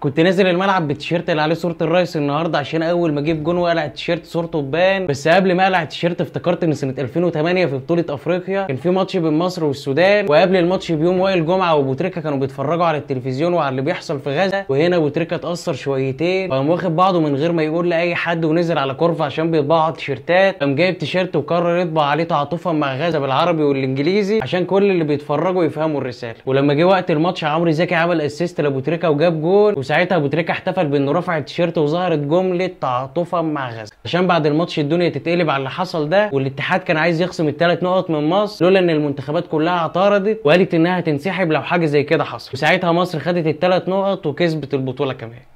كنت نازل الملعب بالتيشيرت اللي عليه صوره الرئيس النهارده عشان اول ما اجيب جون واقلع التيشيرت صورته تبان بس قبل ما اقلع التيشيرت افتكرت ان سنه 2008 في بطوله افريقيا كان في ماتش بين مصر والسودان وقبل الماتش بيوم وائل جمعه وابو تريكه كانوا بيتفرجوا على التلفزيون وعلى اللي بيحصل في غزه وهنا ابو تريكه اتاثر شويتين وقام واخد بعضه من غير ما يقول لاي حد ونزل على كورفا عشان بيطبعوا تيشيرتات قام جايب تيشيرت وقرر يطبع عليه تعاطفا مع غزه بالعربي والانجليزي عشان كل اللي بيتفرجوا يفهموا الرساله ولما جه وقت الماتش عمرو زكي عمل اسيست لابو تريكه وجاب جول وساعتها ابو تريكه احتفل بانه رفع التيشيرت وظهرت جمله تعاطفا مع غزه عشان بعد الماتش الدنيا تتقلب على اللي حصل ده والاتحاد كان عايز يخصم الثلاث نقط من مصر لولا ان المنتخبات كلها اعترضت وقالت انها هتنسحب لو حاجه زي كده حصل وساعتها مصر خدت الثلاث نقط وكسبت البطوله كمان